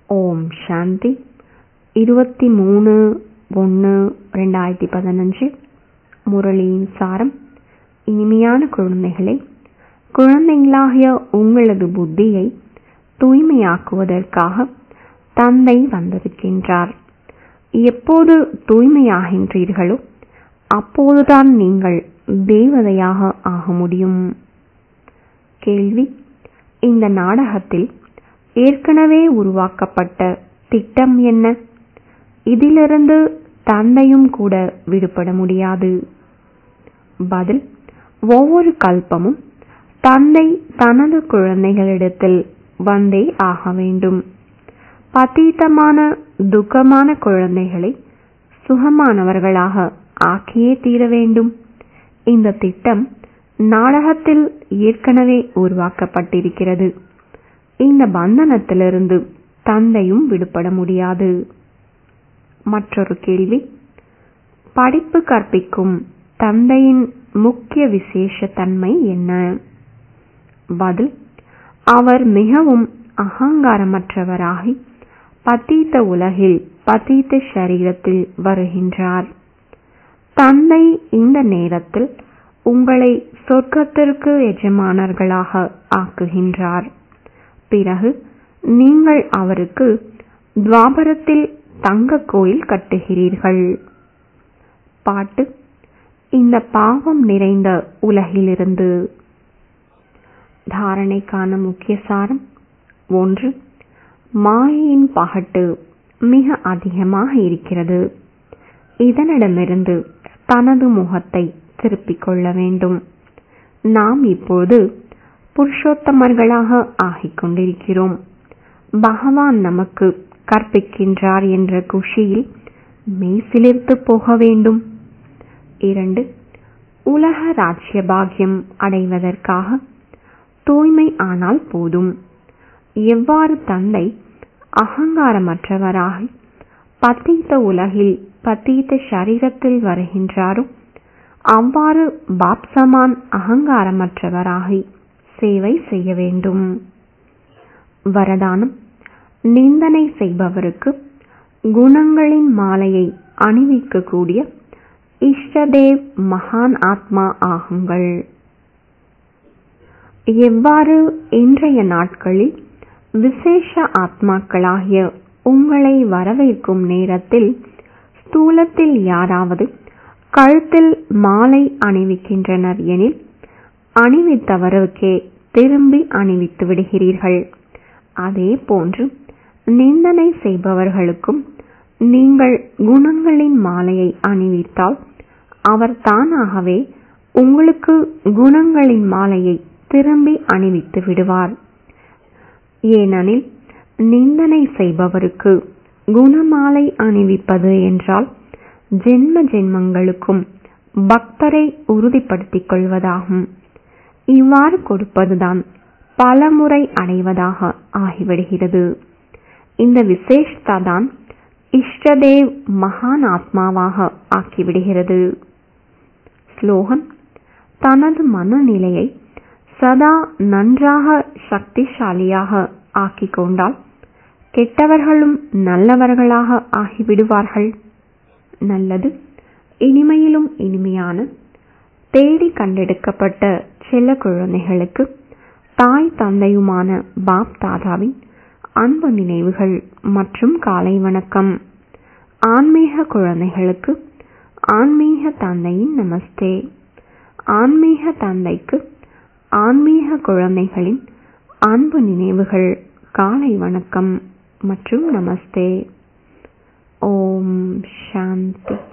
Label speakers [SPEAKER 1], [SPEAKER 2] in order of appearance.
[SPEAKER 1] ஓம் சாந்தி இருபத்தி மூணு ஒன்று ரெண்டாயிரத்தி பதினஞ்சு முரளியின் சாரம் இனிமையான குழந்தைகளே குழந்தைகளாகிய உங்களது புத்தியை தூய்மையாக்குவதற்காக தந்தை வந்திருக்கின்றார் எப்போது தூய்மையாகின்றீர்களோ அப்போதுதான் நீங்கள் தேவதையாக ஆக முடியும் கேள்வி இந்த நாடகத்தில் ஏற்கனவே உருவாக்கப்பட்ட திட்டம் என்ன இதிலிருந்து தந்தையும் கூட விடுபட முடியாது பதில் ஒவ்வொரு கல்பமும் தந்தை தனது குழந்தைகளிடத்தில் வந்தே ஆக வேண்டும் பதீதமான துக்கமான குழந்தைகளை சுகமானவர்களாக ஆக்கியே தீர வேண்டும் இந்த திட்டம் நாடகத்தில் ஏற்கனவே உருவாக்கப்பட்டிருக்கிறது இந்த பந்தனத்திலிருந்து தந்தையும் விடுபட முடியாது மற்றொரு கேள்வி படிப்பு கற்பிக்கும் தந்தையின் முக்கிய விசேஷ தன்மை என்ன பதில் அவர் மிகவும் அகங்காரமற்றவராகி பத்தீத்த உலகில் பத்தீத்த சரீரத்தில் வருகின்றார் தந்தை இந்த நேரத்தில் உங்களை சொர்க்கத்திற்கு எஜமானர்களாக ஆக்குகின்றார் பிறகு நீங்கள் அவருக்கு துவாபரத்தில் தங்க கோயில் கட்டுகிறீர்கள் பாட்டு இந்த பாவம் நிறைந்த உலகிலிருந்து தாரணைக்கான முக்கிய சாரம் ஒன்று மாயையின் பகட்டு மிக அதிகமாக இருக்கிறது இதனிடமிருந்து தனது முகத்தை திருப்பிக் கொள்ள வேண்டும் நாம் இப்போது புருஷோத்தமர்களாக ஆகிக் கொண்டிருக்கிறோம் பகவான் நமக்கு கற்பிக்கின்றார் என்ற குஷியில் மெய்சிலிர்த்து போக வேண்டும் இரண்டு உலக ராஜ்ய பாக்கியம் அடைவதற்காக தூய்மை ஆனால் போதும் எவ்வாறு தந்தை அகங்காரமற்றவராக பத்தீத்த உலகில் பத்தீத்த சரீரத்தில் வருகின்றாரோ அவ்வாறு பாப்சமான் அகங்காரமற்றவராகி சேவை செய்ய வேண்டும் வரதானம் நிந்தனை செய்பவருக்கு குணங்களின் மாலையை அணிவிக்கக்கூடிய இஷ்டதேவ் மகான் ஆத்மா ஆகுங்கள் எவ்வாறு இன்றைய நாட்களில் விசேஷ ஆத்மாக்களாகிய உங்களை வரவேற்கும் நேரத்தில் ஸ்தூலத்தில் யாராவது கழுத்தில் மாலை அணிவிக்கின்றனர் எனில் அணிவித்தவருக்கே திரும்பி அணிவித்து விடுகிறீர்கள் அதே போன்று நிந்தனை செய்பவர்களுக்கும் நீங்கள் குணங்களின் மாலையை அணிவித்தால் அவர் தானாகவே உங்களுக்கு குணங்களின் மாலையை திரும்பி அணிவித்து விடுவார் ஏனெனில் நிந்தனை செய்பவருக்கு குணமாலை அணிவிப்பது என்றால் ஜென்ம ஜென்மங்களுக்கும் பக்தரை உறுதிப்படுத்திக் கொள்வதாகும் இவ்வாறு கொடுப்பதுதான் பல முறை அடைவதாக ஆகிவிடுகிறது இந்த விசேஷதா தான் இஷ்டதேவ் மகான் ஆத்மாவாக ஆக்கிவிடுகிறது ஸ்லோகன் தனது மனநிலையை சதா நன்றாக சக்திசாலியாக ஆக்கிக் கொண்டால் கெட்டவர்களும் நல்லவர்களாக ஆகிவிடுவார்கள் நல்லது இனிமையிலும் இனிமையான தேடி கண்டெடுக்கப்பட்ட செல்ல குழந்தைகளுக்கு தாய் தந்தையுமான பாப் தாதாவின் அன்பு நினைவுகள் மற்றும் காலை வணக்கம் ஆன்மீக குழந்தைகளுக்கு ஆன்மீக தந்தையின் நமஸ்தே ஆன்மீக தந்தைக்கு ஆன்மீக குழந்தைகளின் அன்பு நினைவுகள் காலை வணக்கம் மற்றும் நமஸ்தே ஓம் சாந்தி